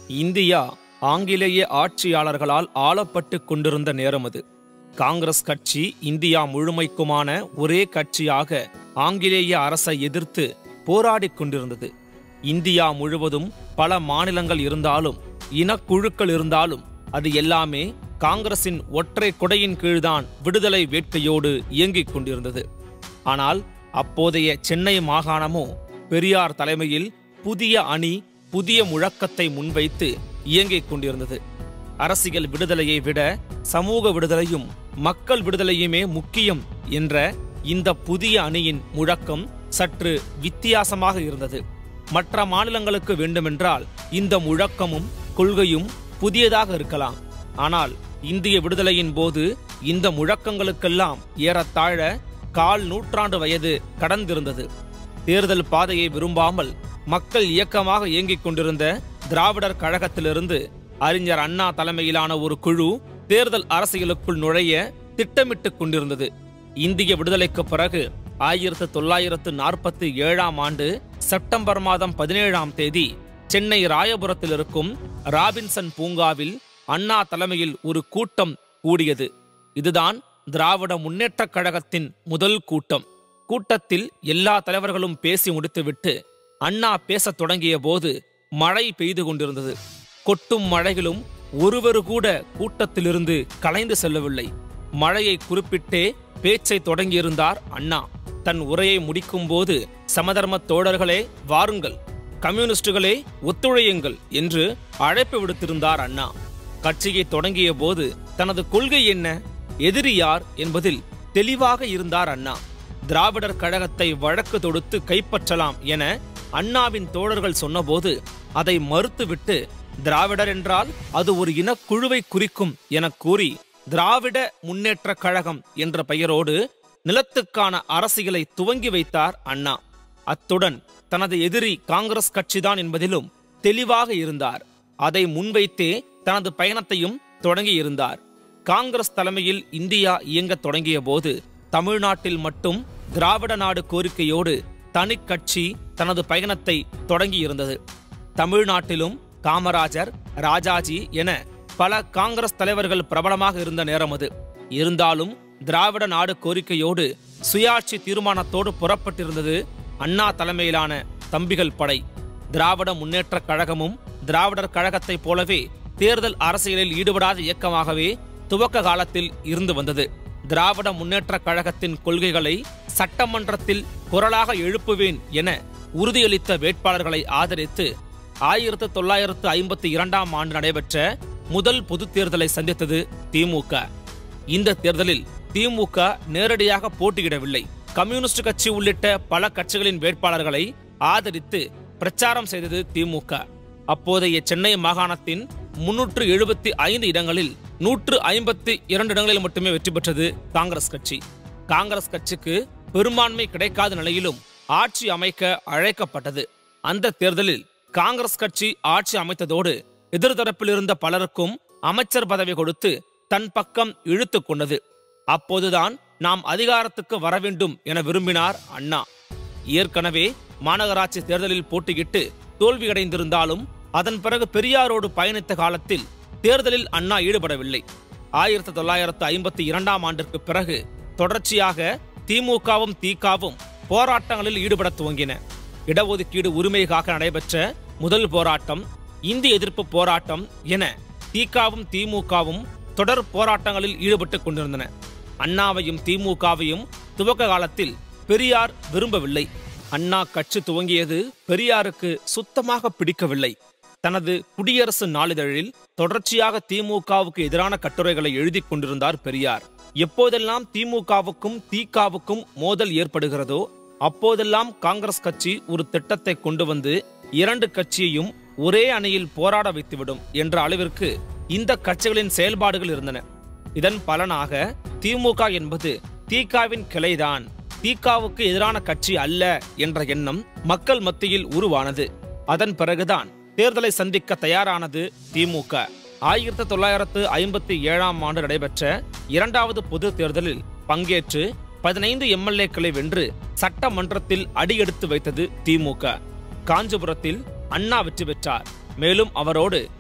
India ஆங்கிலேய ஆட்சியாளர்களால் ஆளப்பட்டு கொண்டிருந்த நேரம் அது காங்கிரஸ் கட்சி இந்தியா முழுமைக்குமான ஒரே கட்சியாக ஆங்கிலேய அரசை எதிர்த்து போராடிக் கொண்டிருந்தது இந்தியா முழுவதும் பல மாநிலங்கள் இருந்தாலும் இனக்குழுக்கள் இருந்தாலும் அது எல்லாமே காங்கிரசின் ஒற்றை கொடையின் கீழ்தான் விடுதலை வேட்கையோடு இயங்கிக் கொண்டிருந்தது ஆனால் அப்போதைய சென்னை மாகாணமோ பெரியார் தலைமையில் புதிய அணி புதிய முழக்கத்தை முன்வைத்து இயங்கிக் கொண்டிருந்தது அரசியல் விடுதலையை விட சமூக விடுதலையும் மக்கள் விடுதலையுமே முக்கியம் என்ற இந்த புதிய அணியின் முழக்கம் சற்று வித்தியாசமாக இருந்தது மற்ற மாநிலங்களுக்கு வேண்டுமென்றால் இந்த முழக்கமும் கொள்கையும் புதியதாக இருக்கலாம் ஆனால் இந்திய விடுதலையின் போது இந்த முழக்கங்களுக்கெல்லாம் ஏறத்தாழ கால் நூற்றாண்டு வயது கடந்திருந்தது தேர்தல் பாதையை விரும்பாமல் மக்கள் இயக்கமாக இயங்கிக் கொண்டிருந்த திராவிடர் கழகத்திலிருந்து அறிஞர் அண்ணா தலைமையிலான ஒரு குழு தேர்தல் அரசியலுக்குள் நுழைய திட்டமிட்டுக் கொண்டிருந்தது இந்திய விடுதலைக்கு பிறகு ஆயிரத்து தொள்ளாயிரத்து நாற்பத்தி ஏழாம் ஆண்டு செப்டம்பர் மாதம் பதினேழாம் தேதி சென்னை ராயபுரத்தில் இருக்கும் ராபின்சன் பூங்காவில் அண்ணா தலைமையில் ஒரு கூட்டம் கூடியது இதுதான் திராவிட முன்னேற்றக் கழகத்தின் முதல் கூட்டம் கூட்டத்தில் எல்லா தலைவர்களும் பேசி முடித்துவிட்டு அண்ணா பேசத் தொடங்கிய போது மழை பெய்து கொண்டிருந்தது கொட்டும் மழையிலும் ஒருவர் கூட கூட்டத்திலிருந்து கலைந்து செல்லவில்லை மழையை குறிப்பிட்டே பேச்சை தொடங்கியிருந்தார் அண்ணா தன் உரையை முடிக்கும் போது சமதர்ம தோழர்களே வாருங்கள் கம்யூனிஸ்டுகளே ஒத்துழையுங்கள் என்று அழைப்பு விடுத்திருந்தார் அண்ணா கட்சியை தொடங்கிய போது தனது கொள்கை என்ன எதிரி யார் என்பதில் தெளிவாக இருந்தார் அண்ணா திராவிடர் கழகத்தை வழக்கு தொடுத்து கைப்பற்றலாம் என அண்ணாவின் தோழர்கள் சொன்னபோது அதை மறுத்துவிட்டு திராவிடர் என்றால் அது ஒரு இனக்குழுவை குறிக்கும் என கூறி திராவிட முன்னேற்ற கழகம் என்ற பெயரோடு நிலத்துக்கான அரசியலை துவங்கி வைத்தார் அண்ணா அத்துடன் தனது எதிரி காங்கிரஸ் கட்சிதான் என்பதிலும் தெளிவாக இருந்தார் அதை முன்வைத்தே தனது பயணத்தையும் தொடங்கியிருந்தார் காங்கிரஸ் தலைமையில் இந்தியா இயங்கத் தொடங்கிய போது தமிழ்நாட்டில் மட்டும் திராவிட நாடு கோரிக்கையோடு தனி கட்சி தனது பயணத்தை தொடங்கியிருந்தது தமிழ்நாட்டிலும் காமராஜர் ராஜாஜி என பல காங்கிரஸ் தலைவர்கள் பிரபலமாக இருந்த நேரம் அது இருந்தாலும் திராவிட நாடு கோரிக்கையோடு சுயாட்சி தீர்மானத்தோடு புறப்பட்டிருந்தது அண்ணா தலைமையிலான தம்பிகள் படை திராவிட முன்னேற்றக் கழகமும் திராவிடர் கழகத்தைப் போலவே தேர்தல் அரசியலில் ஈடுபடாத இயக்கமாகவே துவக்க காலத்தில் இருந்து வந்தது திராவிட முன்னேற்றக் கழகத்தின் கொள்கைகளை சட்டமன்றத்தில் குரலாக எழுப்புவேன் என உறுதியளித்த வேட்பாளர்களை ஆதரித்து ஆயிரத்து தொள்ளாயிரத்து ஐம்பத்தி இரண்டாம் ஆண்டு நடைபெற்ற முதல் பொதுத் தேர்தலை சந்தித்தது திமுக இந்த தேர்தலில் திமுக நேரடியாக போட்டியிடவில்லை கம்யூனிஸ்ட் கட்சி உள்ளிட்ட பல கட்சிகளின் வேட்பாளர்களை ஆதரித்து பிரச்சாரம் செய்தது திமுக அப்போதைய சென்னை மாகாணத்தின் முன்னூற்று எழுபத்தி ஐந்து இடங்களில் நூற்று ஐம்பத்தி இரண்டு இடங்களில் மட்டுமே வெற்றி பெற்றது காங்கிரஸ் கட்சி காங்கிரஸ் கட்சிக்கு பெரும்பான்மை கிடைக்காத நிலையிலும் ஆட்சி அமைக்க அழைக்கப்பட்டது அந்த தேர்தலில் காங்கிரஸ் கட்சி ஆட்சி அமைத்ததோடு எதிர்த்தரப்பில் இருந்த பலருக்கும் அமைச்சர் பதவி கொடுத்து தன் பக்கம் இழுத்துக் கொண்டது அப்போதுதான் நாம் அதிகாரத்துக்கு வர வேண்டும் என விரும்பினார் அண்ணா ஏற்கனவே மாநகராட்சி தேர்தலில் போட்டியிட்டு தோல்வியடைந்திருந்தாலும் அதன் பிறகு பெரியாரோடு பயணித்த காலத்தில் தேர்தலில் அண்ணா ஈடுபடவில்லை ஆயிரத்தி தொள்ளாயிரத்து ஐம்பத்தி இரண்டாம் ஆண்டிற்கு பிறகு தொடர்ச்சியாக திமுகவும் திகாவும் போராட்டங்களில் ஈடுபட துவங்கின இடஒதுக்கீடு உரிமைக்காக நடைபெற்ற முதல் போராட்டம் இந்தி எதிர்ப்பு போராட்டம் என திகாவும் திமுகவும் தொடர் போராட்டங்களில் ஈடுபட்டுக் கொண்டிருந்தன அண்ணாவையும் திமுகவையும் துவக்க காலத்தில் பெரியார் விரும்பவில்லை அண்ணா கட்சி துவங்கியது பெரியாருக்கு சுத்தமாக பிடிக்கவில்லை தனது குடியரசு நாளிதழில் தொடர்ச்சியாக திமுகவுக்கு எதிரான கட்டுரைகளை எழுதி கொண்டிருந்தார் பெரியார் எப்போதெல்லாம் திமுகவுக்கும் திகாவுக்கும் மோதல் ஏற்படுகிறதோ அப்போதெல்லாம் காங்கிரஸ் கட்சி ஒரு திட்டத்தை கொண்டு வந்து இரண்டு கட்சியையும் ஒரே அணியில் போராட வைத்துவிடும் என்ற அளவிற்கு இந்த கட்சிகளின் செயல்பாடுகள் இருந்தன இதன் பலனாக திமுக என்பது திகாவின் கிளைதான் திகாவுக்கு எதிரான கட்சி அல்ல என்ற எண்ணம் மக்கள் மத்தியில் உருவானது அதன் பிறகுதான் தேர்தலை சந்திக்க தயாரானது திமுக ஆயிரத்தி தொள்ளாயிரத்து ஐம்பத்தி ஏழாம் ஆண்டு நடைபெற்ற இரண்டாவது பொது தேர்தலில் பங்கேற்று பதினைந்து எம்எல்ஏக்களை வென்று சட்டமன்றத்தில் அடியெடுத்து வைத்தது திமுக காஞ்சிபுரத்தில் அண்ணா வெற்றி பெற்றார் மேலும் அவரோடு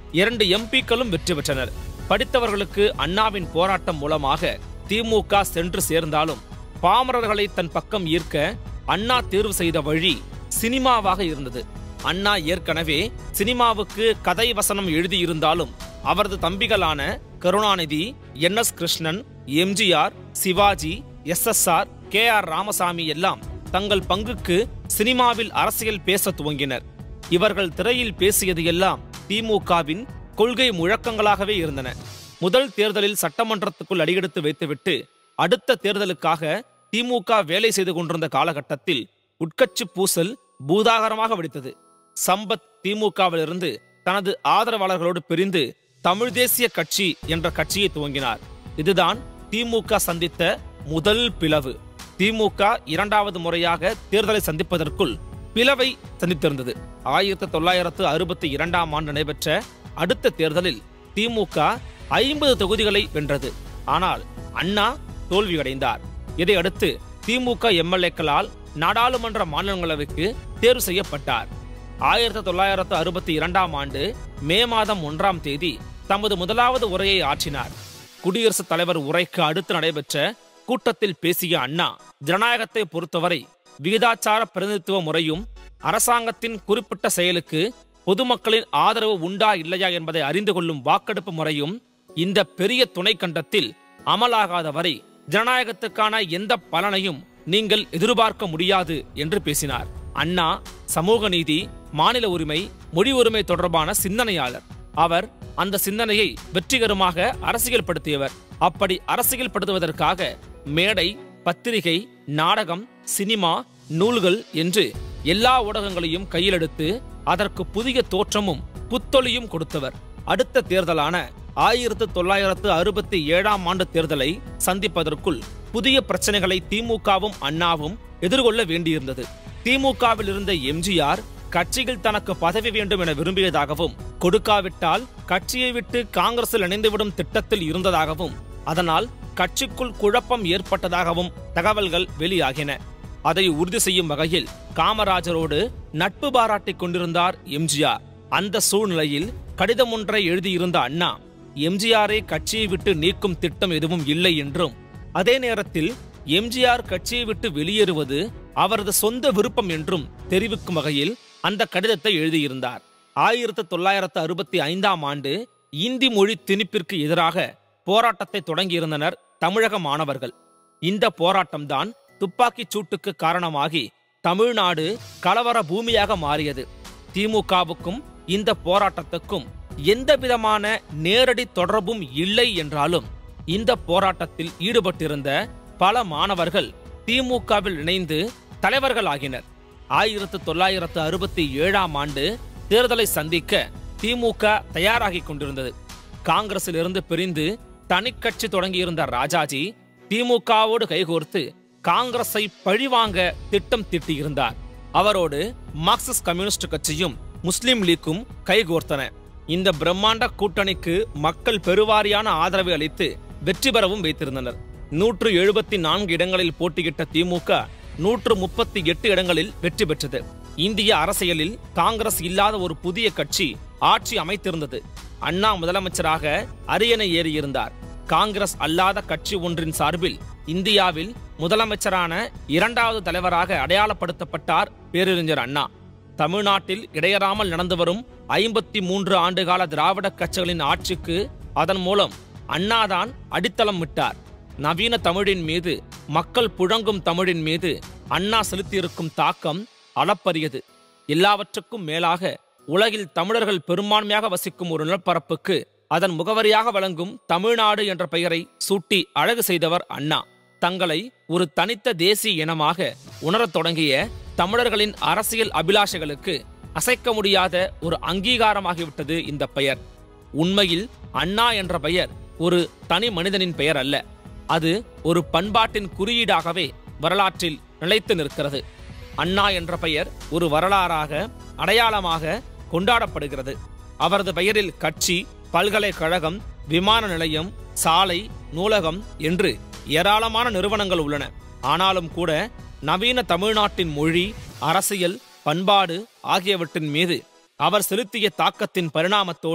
இரண்டு எம்பிக்களும் வெற்றி பெற்றனர் படித்தவர்களுக்கு அண்ணாவின் போராட்டம் மூலமாக திமுக சென்று சேர்ந்தாலும் பாமரர்களை தன் பக்கம் ஈர்க்க அண்ணா தேர்வு செய்த வழி சினிமாவாக இருந்தது அண்ணா ஏற்கனவே சினிமாவுக்கு கதை வசனம் எழுதியிருந்தாலும் அவரது தம்பிகளான Karunanidhi N S Krishnan MGR Sivaji S S R K R Ramasamy எல்லாம் தங்கள் பங்குக்கு சினிமாவில் அரசியல் பேச துவங்கினர் இவர்கள் திரையில் பேசியது எல்லாம் திமுகவின் கொள்கை முழக்கங்களாகவே இருந்தன முதல் தேர்தலில் சட்டமன்றத்துக்குள் அடியெடுத்து வைத்துவிட்டு அடுத்த தேர்தலுக்காக திமுக வேலை செய்து கொண்டிருந்த காலகட்டத்தில் உட்கட்சி பூசல் பூதாகரமாக வெடித்தது சம்பத் திமுகவிலிருந்து தனது ஆதரவாளர்களோடு பிரிந்து தமிழ் தேசிய கட்சி என்ற கட்சியை துவங்கினார் இதுதான் திமுக சந்தித்த முதல் பிளவு திமுக இரண்டாவது முறையாக தேர்தலை சந்திப்பதற்குள் பிளவை சந்தித்திருந்தது ஆயிரத்தி தொள்ளாயிரத்து அறுபத்தி இரண்டாம் ஆண்டு நடைபெற்ற அடுத்த தேர்தலில் திமுக ஐம்பது தொகுதிகளை வென்றது ஆனால் அண்ணா தோல்வியடைந்தார் இதையடுத்து திமுக எம்எல்ஏக்களால் நாடாளுமன்ற மாநிலங்களவைக்கு தேர்வு செய்யப்பட்டார் ஆயிரத்தி தொள்ளாயிரத்து அறுபத்தி இரண்டாம் ஆண்டு மே மாதம் ஒன்றாம் தேதி தமது முதலாவது உரையை ஆற்றினார் குடியரசுத் தலைவர் உரைக்கு அடுத்து நடைபெற்ற கூட்டத்தில் பேசிய அண்ணா ஜனநாயகத்தை பொறுத்தவரை விகிதாச்சார பிரதிநிதித்துவ முறையும் அரசாங்கத்தின் குறிப்பிட்ட செயலுக்கு பொதுமக்களின் ஆதரவு உண்டா இல்லையா என்பதை அறிந்து கொள்ளும் வாக்கெடுப்பு முறையும் இந்த பெரிய துணை கண்டத்தில் அமலாகாத வரை ஜனநாயகத்துக்கான எந்த பலனையும் நீங்கள் எதிர்பார்க்க முடியாது என்று பேசினார் அண்ணா சமூக நீதி மாநில உரிமை மொழி உரிமை தொடர்பான சிந்தனையாளர் அவர் அந்த சிந்தனையை வெற்றிகரமாக அரசியல்படுத்தியவர் அப்படி அரசியல்படுத்துவதற்காக மேடை பத்திரிகை நாடகம் சினிமா நூல்கள் என்று எல்லா ஊடகங்களையும் கையிலெடுத்து அதற்கு புதிய தோற்றமும் புத்தொலியும் கொடுத்தவர் அடுத்த தேர்தலான ஆயிரத்து தொள்ளாயிரத்து அறுபத்தி ஏழாம் ஆண்டு தேர்தலை சந்திப்பதற்குள் புதிய பிரச்சனைகளை திமுகவும் அண்ணாவும் எதிர்கொள்ள வேண்டியிருந்தது திமுகவில் இருந்த எம்ஜிஆர் கட்சியில் தனக்கு பதவி வேண்டும் என விரும்பியதாகவும் கொடுக்காவிட்டால் கட்சியை விட்டு காங்கிரஸில் இணைந்துவிடும் திட்டத்தில் இருந்ததாகவும் அதனால் கட்சிக்குள் குழப்பம் ஏற்பட்டதாகவும் தகவல்கள் வெளியாகின அதை உறுதி செய்யும் வகையில் காமராஜரோடு நட்பு பாராட்டிக் கொண்டிருந்தார் எம்ஜிஆர் அந்த சூழ்நிலையில் கடிதம் ஒன்றை எழுதியிருந்த அண்ணா எம்ஜிஆரை கட்சியை விட்டு நீக்கும் திட்டம் எதுவும் இல்லை என்றும் அதே நேரத்தில் எம்ஜிஆர் கட்சியை விட்டு வெளியேறுவது அவரது சொந்த விருப்பம் என்றும் தெரிவிக்கும் வகையில் அந்த கடிதத்தை எழுதியிருந்தார் ஆயிரத்து தொள்ளாயிரத்து அறுபத்தி ஐந்தாம் ஆண்டு இந்தி மொழி திணிப்பிற்கு எதிராக போராட்டத்தை தொடங்கியிருந்தனர் தமிழக மாணவர்கள் இந்த போராட்டம்தான் துப்பாக்கிச் சூட்டுக்கு காரணமாகி தமிழ்நாடு கலவர பூமியாக மாறியது திமுகவுக்கும் இந்த போராட்டத்துக்கும் எந்த விதமான நேரடி தொடர்பும் இல்லை என்றாலும் இந்த போராட்டத்தில் ஈடுபட்டிருந்த பல மாணவர்கள் திமுகவில் இணைந்து தலைவர்களாகினர் ஆயிரத்து தொள்ளாயிரத்து அறுபத்தி ஏழாம் ஆண்டு தேர்தலை சந்திக்க திமுக தயாராகிக் கொண்டிருந்தது காங்கிரசிலிருந்து பிரிந்து தனிக்கட்சி தொடங்கியிருந்த ராஜாஜி திமுகவோடு கைகோர்த்து காங்கிரஸை பழிவாங்க திட்டம் தீட்டியிருந்தார் அவரோடு மார்க்சிஸ்ட் கம்யூனிஸ்ட் கட்சியும் முஸ்லிம் லீக்கும் கைகோர்த்தன இந்த பிரம்மாண்ட கூட்டணிக்கு மக்கள் பெருவாரியான ஆதரவை அளித்து வெற்றி பெறவும் வைத்திருந்தனர் நூற்று எழுபத்தி நான்கு இடங்களில் போட்டியிட்ட திமுக நூற்று முப்பத்தி எட்டு இடங்களில் வெற்றி பெற்றது இந்திய அரசியலில் காங்கிரஸ் இல்லாத ஒரு புதிய கட்சி ஆட்சி அமைத்திருந்தது அண்ணா முதலமைச்சராக அரியணை ஏறியிருந்தார் காங்கிரஸ் அல்லாத கட்சி ஒன்றின் சார்பில் இந்தியாவில் முதலமைச்சரான இரண்டாவது தலைவராக அடையாளப்படுத்தப்பட்டார் பேரறிஞர் அண்ணா தமிழ்நாட்டில் இடையறாமல் நடந்து வரும் ஐம்பத்தி மூன்று ஆண்டுகால திராவிட கட்சிகளின் ஆட்சிக்கு அதன் மூலம் அண்ணாதான் அடித்தளம் விட்டார் நவீன தமிழின் மீது மக்கள் புழங்கும் தமிழின் மீது அண்ணா செலுத்தியிருக்கும் தாக்கம் அளப்பரியது எல்லாவற்றுக்கும் மேலாக உலகில் தமிழர்கள் பெரும்பான்மையாக வசிக்கும் ஒரு நிலப்பரப்புக்கு அதன் முகவரியாக வழங்கும் தமிழ்நாடு என்ற பெயரை சூட்டி அழகு செய்தவர் அண்ணா தங்களை ஒரு தனித்த தேசிய இனமாக உணரத் தொடங்கிய தமிழர்களின் அரசியல் அபிலாஷைகளுக்கு அசைக்க முடியாத ஒரு அங்கீகாரமாகிவிட்டது இந்த பெயர் உண்மையில் அண்ணா என்ற பெயர் ஒரு தனி மனிதனின் பெயர் அல்ல அது ஒரு பண்பாட்டின் குறியீடாகவே வரலாற்றில் நிலைத்து நிற்கிறது அண்ணா என்ற பெயர் ஒரு வரலாறாக அடையாளமாக கொண்டாடப்படுகிறது அவரது பெயரில் கட்சி பல்கலைக்கழகம் விமான நிலையம் சாலை நூலகம் என்று ஏராளமான நிறுவனங்கள் உள்ளன ஆனாலும் கூட நவீன தமிழ்நாட்டின் மொழி அரசியல் பண்பாடு ஆகியவற்றின் மீது அவர் செலுத்திய தாக்கத்தின் பரிணாமத்தோடு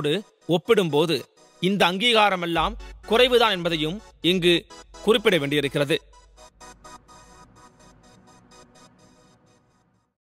ஒப்பிடும்போது இந்த அங்கீகாரமெல்லாம் குறைவுதான் என்பதையும் இங்கு குறிப்பிட வேண்டியிருக்கிறது